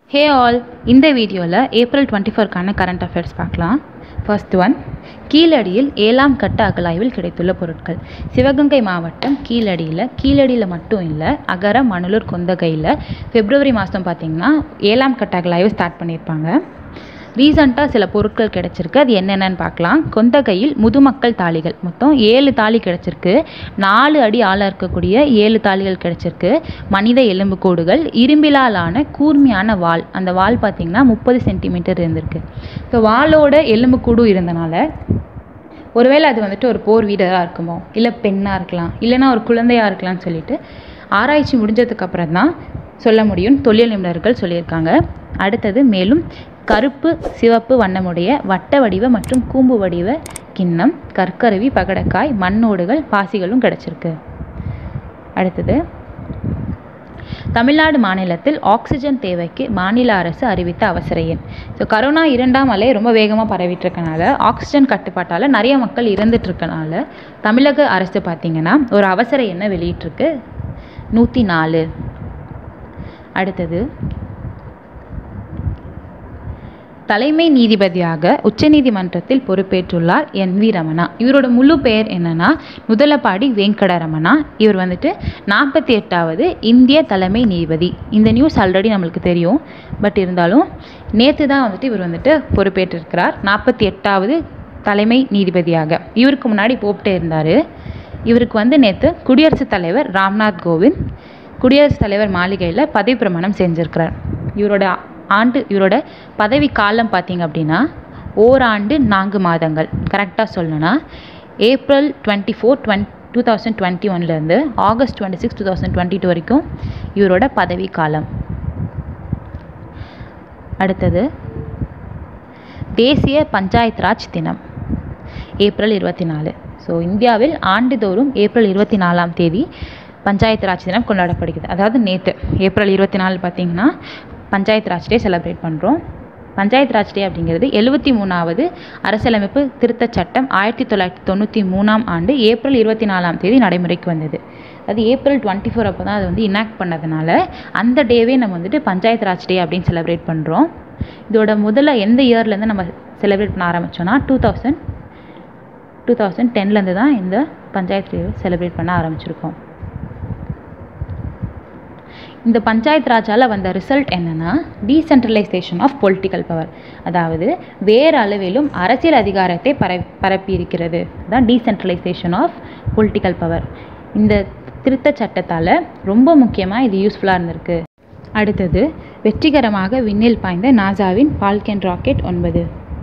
ஹே all இந்த வீடியோவில் April twenty ஃபோர்க்கான கரண்ட் அஃபேர்ஸ் பார்க்கலாம் ஃபர்ஸ்ட் ஒன் கீழடியில் ஏழாம் கட்ட அகழாய்வில் கிடைத்துள்ள பொருட்கள் சிவகங்கை மாவட்டம் கீழடியில் கீழடியில் மட்டும் இல்லை அகர மணலூர் கொந்தகையில் பிப்ரவரி மாதம் பார்த்தீங்கன்னா ஏழாம் கட்ட அகழாய்வு ஸ்டார்ட் பண்ணியிருப்பாங்க ரீசண்டாக சில பொருட்கள் கிடச்சிருக்கு அது என்னென்னு பார்க்கலாம் கொந்தகையில் முதுமக்கள் தாலிகள் மொத்தம் ஏழு தாலி கிடச்சிருக்கு நாலு அடி ஆழம் இருக்கக்கூடிய ஏழு தாலிகள் கிடச்சிருக்கு மனித எலும்புக்கூடுகள் இரும்பிலாலான கூர்மையான வால் அந்த வால் பார்த்திங்கன்னா முப்பது சென்டிமீட்டர் இருந்திருக்கு ஸோ வாலோட எலும்புக்கூடு இருந்தனால ஒருவேளை அது வந்துட்டு ஒரு போர் வீரராக இருக்குமோ இல்லை பெண்ணாக இருக்கலாம் இல்லைன்னா ஒரு குழந்தையாக இருக்கலாம்னு சொல்லிட்டு ஆராய்ச்சி முடிஞ்சதுக்கு அப்புறம் தான் சொல்ல முடியும் தொழில் நிபுணர்கள் சொல்லியிருக்காங்க அடுத்தது மேலும் கருப்பு சிவப்பு வண்ணமுடைய வட்ட வடிவ மற்றும் கூம்பு வடிவ கிண்ணம் கற்கருவி பகடக்காய் மண்ணோடுகள் பாசிகளும் கிடச்சிருக்கு அடுத்தது தமிழ்நாடு மாநிலத்தில் ஆக்சிஜன் தேவைக்கு மாநில அரசு அறிவித்த அவசர எண் ஸோ கரோனா இரண்டாம் அலை ரொம்ப வேகமாக பரவிட்டு இருக்கனால ஆக்சிஜன் கட்டுப்பாட்டால் நிறைய மக்கள் இறந்துட்டு இருக்கனால தமிழக அரசு பார்த்திங்கன்னா ஒரு அவசர எண்ணை வெளியிட்டிருக்கு நூற்றி நாலு அடுத்தது தலைமை நீதிபதியாக உச்சநீதிமன்றத்தில் பொறுப்பேற்றுள்ளார் என் வி ரமணா இவரோட முழு பெயர் என்னன்னா முதலப்பாடி வெங்கடரமணா இவர் வந்துட்டு நாற்பத்தி எட்டாவது இந்திய தலைமை நீதிபதி இந்த நியூஸ் ஆல்ரெடி நம்மளுக்கு தெரியும் பட் இருந்தாலும் நேற்று தான் வந்துட்டு இவர் வந்துட்டு பொறுப்பேற்றிருக்கிறார் நாற்பத்தி எட்டாவது தலைமை நீதிபதியாக இவருக்கு முன்னாடி போப்டே இருந்தார் இவருக்கு வந்து நேற்று குடியரசுத் தலைவர் ராம்நாத் கோவிந்த் குடியரசுத் தலைவர் மாளிகையில் பதவி பிரமாணம் செஞ்சுருக்கிறார் இவரோட ஆண்டு இவரோட பதவி காலம் பார்த்தீங்க அப்படின்னா ஓராண்டு நான்கு மாதங்கள் கரெக்டாக சொல்லணும்னா ஏப்ரல் டுவெண்ட்டி ஃபோர் டுவென் டூ தௌசண்ட் டுவெண்ட்டி ஒன்லேருந்து August twenty six two thousand twenty two வரைக்கும் இவரோட பதவி காலம் அடுத்தது தேசிய பஞ்சாயத் ராஜ் தினம் ஏப்ரல் இருபத்தி நாலு ஸோ இந்தியாவில் ஆண்டுதோறும் ஏப்ரல் இருபத்தி நாலாம் தேதி பஞ்சாயத்து ராஜ் தினம் கொண்டாடப்படுகிறது அதாவது நேற்று ஏப்ரல் இருபத்தி நாலு பார்த்தீங்கன்னா பஞ்சாயத்து ராஜ் டே செலிப்ரேட் பண்ணுறோம் பஞ்சாயத்து ராஜ் டே அப்படிங்கிறது எழுபத்தி மூணாவது அரசியலமைப்பு திருத்தச் சட்டம் ஆயிரத்தி தொள்ளாயிரத்தி தொண்ணூற்றி மூணாம் ஆண்டு ஏப்ரல் இருபத்தி நாலாம் தேதி நடைமுறைக்கு வந்தது அது ஏப்ரல் டுவெண்ட்டி ஃபோர் அப்போ தான் அது வந்து இனாக்ட் பண்ணதுனால அந்த டேவே நம்ம வந்துட்டு பஞ்சாயத்து ராஜ் டே அப்படின்னு செலிப்ரேட் பண்ணுறோம் இதோட முதல்ல எந்த இயர்லேருந்து நம்ம செலிப்ரேட் பண்ண ஆரம்பித்தோன்னா டூ தௌசண்ட் டூ தௌசண்ட் டென்லேருந்து தான் இந்த பஞ்சாயத்து டே செலிப்ரேட் பண்ண ஆரம்பிச்சிருக்கோம் இந்த பஞ்சாயத்து ராஜால் வந்த ரிசல்ட் என்னென்னா டீசென்ட்ரலைசேஷன் ஆஃப் பொலிட்டிக்கல் பவர் அதாவது வேறு அளவிலும் அரசியல் அதிகாரத்தை பர பரப்பி இருக்கிறது அதான் டீசென்ட்ரலைசேஷன் ஆஃப் பொலிட்டிக்கல் பவர் இந்த திருத்த சட்டத்தால் ரொம்ப முக்கியமாக இது யூஸ்ஃபுல்லாக இருந்திருக்கு அடுத்தது வெற்றிகரமாக விண்ணில் பாய்ந்த நாசாவின் ஃபால்கன் ராக்கெட் ஒன்பது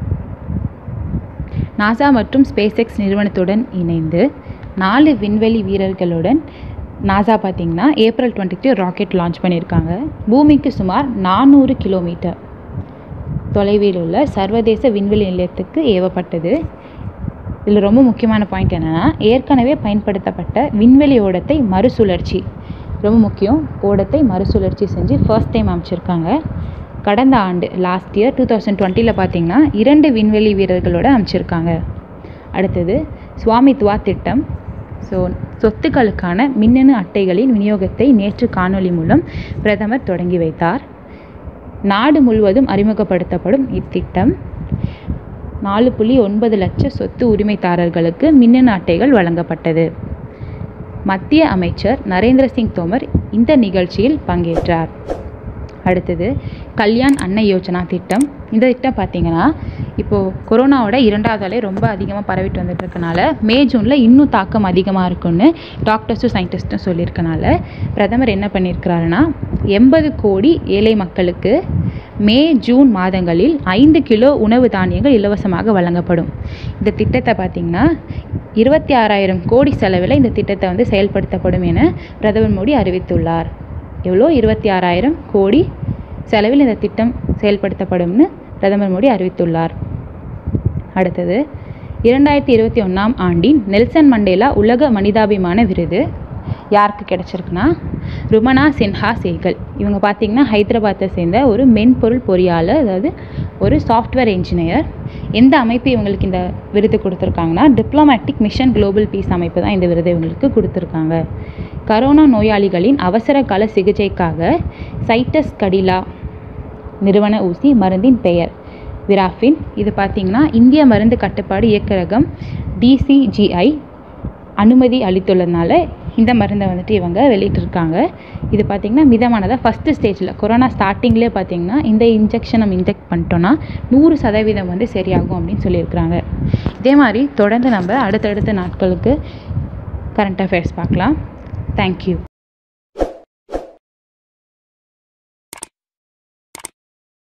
நாசா மற்றும் ஸ்பேஸ் எக்ஸ் நிறுவனத்துடன் இணைந்து நாலு விண்வெளி வீரர்களுடன் நாசா பார்த்திங்கன்னா April twenty two rocket launch பண்ணியிருக்காங்க பூமிக்கு சுமார் நானூறு கிலோமீட்டர் தொலைவில் உள்ள சர்வதேச விண்வெளி நிலையத்துக்கு ஏவப்பட்டது இதில் ரொம்ப முக்கியமான பாயிண்ட் என்னென்னா ஏற்கனவே பயன்படுத்தப்பட்ட விண்வெளி ஓடத்தை மறுசுழற்சி ரொம்ப முக்கியம் ஓடத்தை மறுசுழற்சி செஞ்சு ஃபர்ஸ்ட் டைம் அமைச்சிருக்காங்க கடந்த ஆண்டு லாஸ்ட் இயர் டூ தௌசண்ட் டுவெண்ட்டியில் பார்த்தீங்கன்னா இரண்டு விண்வெளி வீரர்களோட அமைச்சிருக்காங்க அடுத்தது சுவாமித்வா திட்டம் ஸோ சொத்துக்களுக்கான மின்னணு அட்டைகளின் விநியோகத்தை நேற்று காணொலி மூலம் பிரதமர் தொடங்கி வைத்தார் நாடு முழுவதும் அறிமுகப்படுத்தப்படும் இத்திட்டம் நாலு புள்ளி ஒன்பது லட்ச சொத்து உரிமைதாரர்களுக்கு மின்னணு அட்டைகள் வழங்கப்பட்டது மத்திய அமைச்சர் நரேந்திர சிங் தோமர் இந்த நிகழ்ச்சியில் பங்கேற்றார் அடுத்தது கல்யாண் அன்ன யோஜனா திட்டம் இந்த திட்டம் பார்த்தீங்கன்னா இப்போது கொரோனாவோட இரண்டாவது அலை ரொம்ப அதிகமாக பரவிட்டு வந்துட்டு இருக்கனால மே ஜூனில் இன்னும் தாக்கம் அதிகமாக இருக்கும்னு டாக்டர்ஸும் சயின்டிஸ்ட்டும் சொல்லியிருக்கனால பிரதமர் என்ன பண்ணியிருக்கிறாருன்னா எண்பது கோடி ஏழை மக்களுக்கு மே ஜூன் மாதங்களில் ஐந்து கிலோ உணவு தானியங்கள் இலவசமாக வழங்கப்படும் இந்த திட்டத்தை பார்த்திங்கன்னா இருபத்தி ஆறாயிரம் கோடி செலவில் இந்த திட்டத்தை வந்து செயல்படுத்தப்படும் என பிரதமர் மோடி அறிவித்துள்ளார் எவ்வளோ இருபத்தி ஆறாயிரம் கோடி செலவில் இந்த திட்டம் செயல்படுத்தப்படும்னு பிரதமர் மோடி அறிவித்துள்ளார் அடுத்தது இரண்டாயிரத்தி இருபத்தி ஒன்றாம் ஆண்டின் நெல்சன் மண்டேலா உலக மனிதாபிமான விருது யாருக்கு கிடச்சிருக்குன்னா ருமனா சின்ஹா சேகல் இவங்க பார்த்திங்கன்னா ஹைதராபாத்தை சேர்ந்த ஒரு மென்பொருள் பொறியாளர் அதாவது ஒரு சாஃப்ட்வேர் இன்ஜினியர் எந்த அமைப்பு இவங்களுக்கு இந்த விருது கொடுத்துருக்காங்கன்னா டிப்ளமேட்டிக் மிஷன் குளோபல் பீஸ் அமைப்பு தான் இந்த விருது இவங்களுக்கு கொடுத்துருக்காங்க கரோனா நோயாளிகளின் அவசர கால சிகிச்சைக்காக சைட்டஸ் கடிலா நிறுவன ஊசி மருந்தின் பெயர் விராஃபின் இது பார்த்திங்கன்னா இந்திய மருந்து கட்டுப்பாடு இயக்கரகம் டிசிஜிஐ அனுமதி அளித்துள்ளதுனால இந்த மருந்தை வந்துட்டு இவங்க வெளியிட்டிருக்காங்க இது பார்த்திங்கன்னா மிதமானதாக ஃபஸ்ட்டு ஸ்டேஜில் கொரோனா ஸ்டார்டிங்லேயே பார்த்திங்கன்னா இந்த இன்ஜெக்ஷன் நம்ம இன்ஜெக்ட் பண்ணிட்டோன்னா நூறு சதவீதம் வந்து சரியாகும் அப்படின்னு சொல்லியிருக்கிறாங்க இதே மாதிரி தொடர்ந்து நம்ம அடுத்தடுத்த நாட்களுக்கு கரண்ட் அஃபேர்ஸ் பார்க்கலாம் தேங்க்யூ